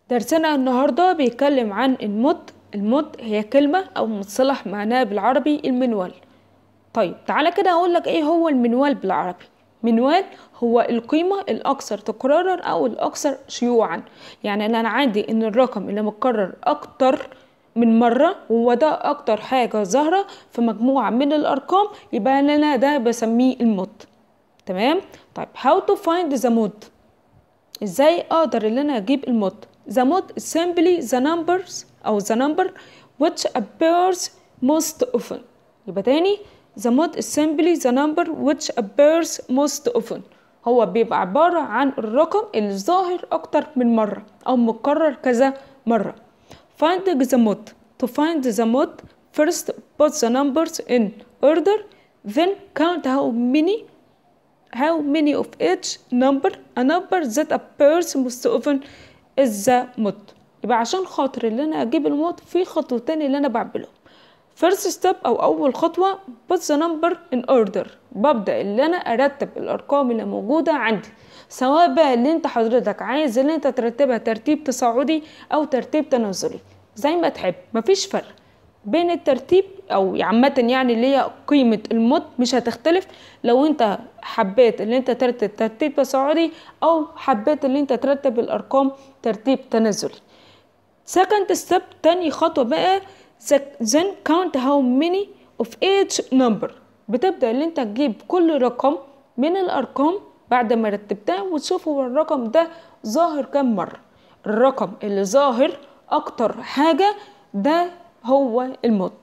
درسنا النهاردة بيتكلم عن المد المد هي كلمة أو مصطلح معناه بالعربي المنوال طيب تعالى كده أقول لك إيه هو المنوال بالعربي منوال هو القيمة الأكثر تكرارا أو الأكثر شيوعا يعني أنا عندي إن الرقم اللي متكرر أكتر من مرة وهو ده أكتر حاجة ظاهرة في مجموعة من الأرقام يبقى أنا ده بسميه المد تمام طيب how to find the mod ازاي اقدر ان انا اجيب المود the mod is simply the numbers او the number which appears most often يبقى تاني the mod is simply the number which appears most often هو بيبقى عبارة عن الرقم اللي ظاهر أكتر من مرة أو مكرر كذا مرة finding the mod to find the mod first put the numbers in order then count how many how many of each number a number that appears most often is the mod يبقى عشان خاطر اللي انا اجيب المود في خطوتين اللي انا بعملهم first step او اول خطوة put the number in order ببدأ اللي انا ارتب الارقام اللي موجودة عندي سواء بقى اللي انت حضرتك عايز اللي انت ترتبها ترتيب تصاعدي او ترتيب تنازلي زي ما تحب مفيش فرق بين الترتيب او عامة يعني اللي هي قيمة المود مش هتختلف لو انت حبيت ان انت ترتب ترتيب تصاعدي او حبيت ان انت ترتب الارقام ترتيب تنازلي second step تاني خطوة بقى then count how many of each number بتبدأ ان انت تجيب كل رقم من الارقام بعد ما رتبتها وتشوف هو الرقم ده ظاهر كام مرة الرقم اللي ظاهر اكتر حاجة ده هو المود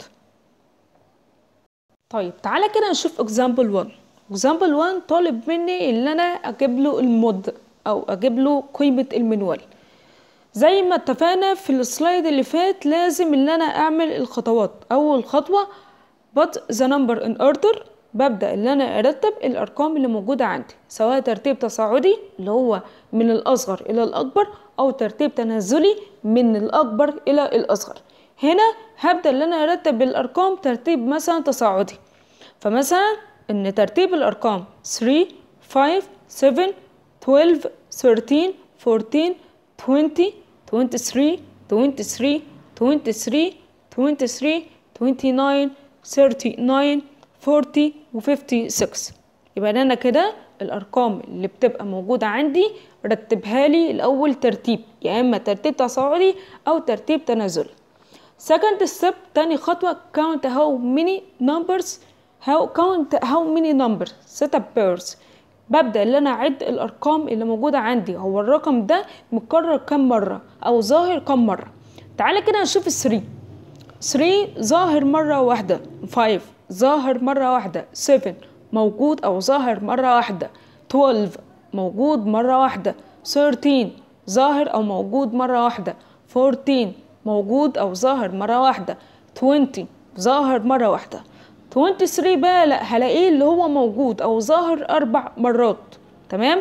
طيب تعالى كده نشوف example 1 example 1 طالب مني ان انا اجيب له المود او اجيب له قيمة المنوال زي ما اتفقنا في السلايد اللي فات لازم ان انا اعمل الخطوات اول خطوة put the number in order ببدأ ان انا ارتب الارقام اللي موجودة عندي سواء ترتيب تصاعدي اللي هو من الاصغر الى الاكبر او ترتيب تنازلي من الاكبر الى الاصغر هنا هبدأ ان انا ارتب الارقام ترتيب مثلا تصاعدي فمثلا ان ترتيب الارقام 3 5 7 12 13 14 20 23 23 23 23 29 39 40 و 56 يبقى انا كده الارقام اللي بتبقى موجوده عندي رتبها لي الاول ترتيب يا اما ترتيب تصاعدي او ترتيب تنازلي second step تاني خطوة count how many numbers how count how many numbers set up pairs ببدأ ان انا اعد الارقام اللي موجودة عندي هو الرقم ده متكرر كم مرة او ظاهر كم مرة تعالى كده نشوف الثري 3 ظاهر مرة واحدة 5 ظاهر مرة واحدة 7 موجود او ظاهر مرة واحدة 12 موجود مرة واحدة 13 ظاهر او موجود مرة واحدة 14 موجود او ظاهر مرة واحدة 20 ظاهر مرة واحدة 23 بقى لا هلاقيه اللي هو موجود او ظاهر اربع مرات تمام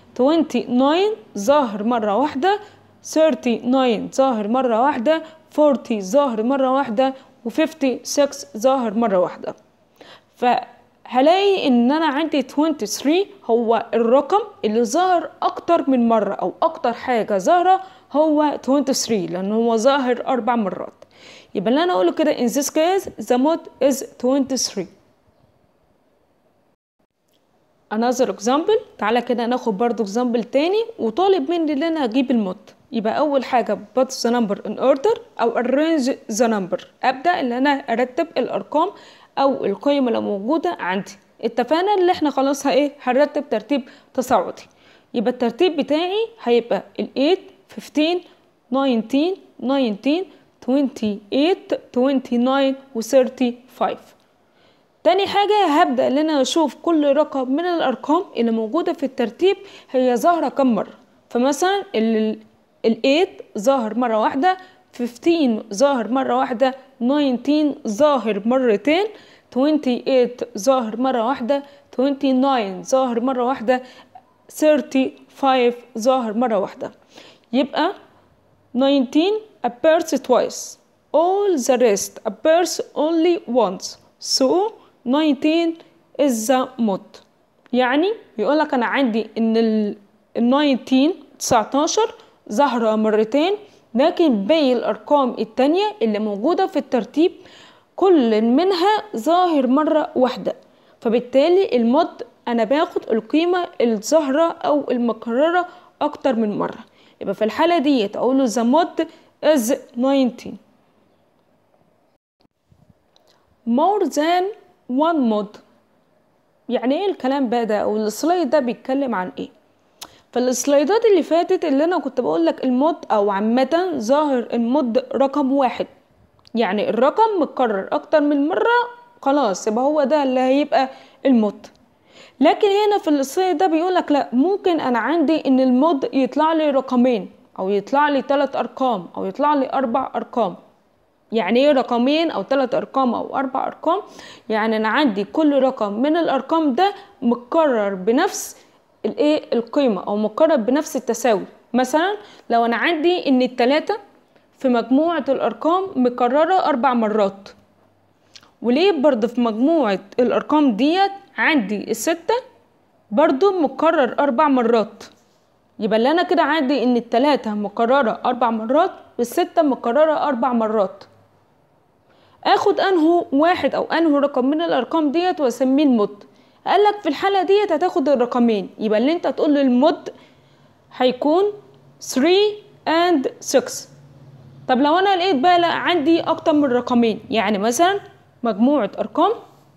29 ظاهر مرة واحدة 39 ظاهر مرة واحدة 40 ظاهر مرة واحدة و56 ظاهر مرة واحدة فهلاقي ان انا عندي 23 هو الرقم اللي ظاهر اكتر من مرة او اكتر حاجة ظاهرة هو 23 لأنه هو ظاهر أربع مرات يبقى اللي أنا أقوله كده in this case the mode is 23 another example تعالى كده ناخد برضو example تاني وطالب مني ان انا اجيب المود يبقى اول حاجة put the number in order او arrange the number ابدأ ان انا ارتب الارقام او القيم اللي موجودة عندي اتفقنا ان احنا خلاص ايه هنرتب ترتيب تصاعدي يبقى الترتيب بتاعي هيبقى ال 8 15 19 19 28 29 و 35 تاني حاجة هبدأ ان انا اشوف كل رقم من الارقام اللي موجودة في الترتيب هي ظاهرة كم مرة فمثلا ال 8 ظاهر مرة واحدة 15 ظاهر مرة واحدة 19 ظاهر مرتين 28 ظاهر مرة واحدة 29 ظاهر مرة واحدة 35 ظاهر مرة واحدة يبقى 19 appears twice all the rest appears only once so 19 is the mod يعني يقول لك انا عندي ان ال 19 19 ظاهرة مرتين لكن باقي الأرقام التانية اللي موجودة في الترتيب كل منها ظاهر مرة واحدة فبالتالي المود أنا باخد القيمة الظاهرة أو المكررة أكتر من مرة يبقى في الحالة دي أقوله the mod is 19 more than one mod يعني ايه الكلام بقى ده او السلايد ده بيتكلم عن ايه فالسلايدات اللي فاتت اللي انا كنت بقول لك المود او عامة ظاهر المود رقم واحد يعني الرقم متكرر اكتر من مرة خلاص يبقى هو ده اللي هيبقى المود لكن هنا في السلايد ده بيقول لك لا ممكن انا عندي ان المود يطلع لي رقمين او يطلع لي ثلاث ارقام او يطلع لي اربع ارقام يعني ايه رقمين او ثلاث ارقام او اربع ارقام يعني انا عندي كل رقم من الارقام ده متكرر بنفس الايه القيمه او متكرر بنفس التساوي مثلا لو انا عندي ان التلاتة في مجموعة الارقام مكررة اربع مرات وليه برضه في مجموعة الارقام ديت عندي الستة برضه مكرر اربع مرات يبقى اللي انا كده عندي ان التلاتة مكررة اربع مرات والستة مكررة اربع مرات اخد انه واحد او انه رقم من الارقام ديت واسميه المود قال لك في الحاله ديت هتاخد الرقمين يبقى اللي انت تقول له المود هيكون 3 and 6 طب لو انا لقيت بقى لا عندي اكتر من رقمين يعني مثلا مجموعه ارقام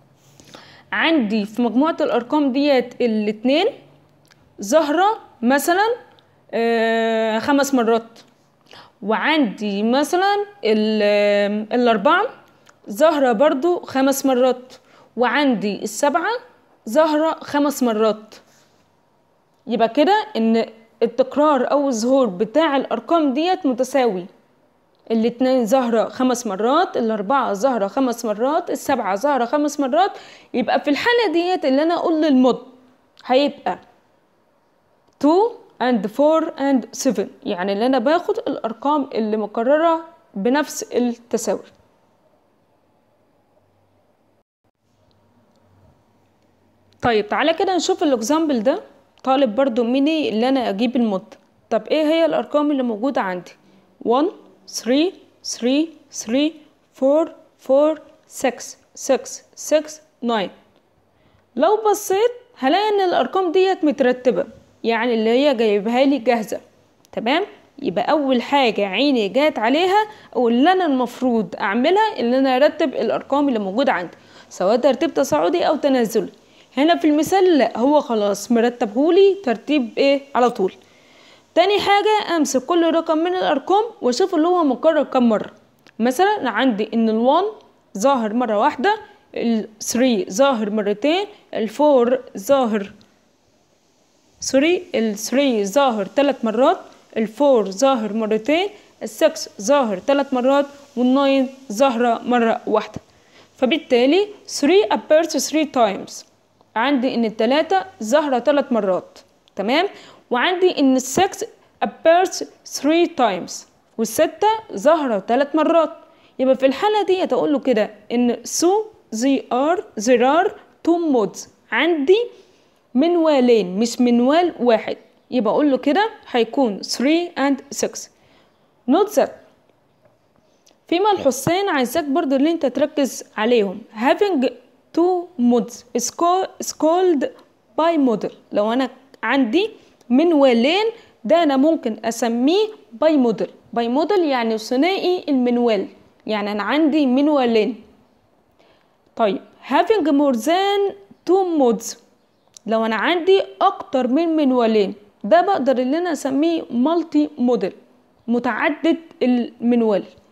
عندي في مجموعه الارقام ديت الاتنين ظاهره مثلا آه خمس مرات وعندي مثلا الأربعة ظاهرة برضو خمس مرات وعندي السبعة ظاهرة خمس مرات يبقى كده إن التكرار أو الظهور بتاع الأرقام ديت متساوي الاتنين ظاهرة خمس مرات الأربعة ظاهرة خمس مرات السبعة ظاهرة خمس مرات يبقى في الحالة ديت اللي أنا أقول للمد هيبقى 2 and 4 and 7 يعني اللي انا باخد الارقام اللي مكررة بنفس التساوي طيب تعالى كده نشوف الاكزامبل ده طالب برضو مني اللي انا اجيب المد طب ايه هي الارقام اللي موجودة عندي 1 3 3 3 4 4 6 6 6 9 لو بصيت هلاقي ان الارقام ديت مترتبه يعني اللي هي جايبها لي جاهزة تمام يبقى أول حاجة عيني جات عليها أو اللي أنا المفروض أعملها إن أنا أرتب الأرقام اللي موجودة عندي سواء ترتيب تصاعدي أو تنازلي هنا في المثال لا هو خلاص مرتبهولي ترتيب إيه على طول تاني حاجة أمسك كل رقم من الأرقام وأشوف اللي هو مكرر كم مرة مثلا عندي إن الوان ظاهر مرة واحدة الثري ظاهر مرتين الفور ظاهر سوري الثري ظاهر ثلاث مرات الفور ظاهر مرتين السكس ظاهر ثلاث مرات والناين ظاهرة مرة واحدة فبالتالي 3 appears 3 times عندي ان التلاتة ظاهرة ثلاث مرات تمام وعندي ان السكس appears 3 times والستة ظاهرة ثلاث مرات يبقى في الحالة دي اقول له كده ان so they are there are two modes عندي منوالين مش منوال واحد يبقى اقول له كده هيكون 3 and 6 note that في ملحوظتين عايزاك برضو اللي انت تركز عليهم having two modes is called by model لو انا عندي منوالين ده انا ممكن اسميه باي موديل باي موديل يعني ثنائي المنوال يعني انا عندي منوالين طيب having more than two modes لو انا عندي اكتر من منوالين ده بقدر اللي انا اسميه مالتي موديل متعدد المنوال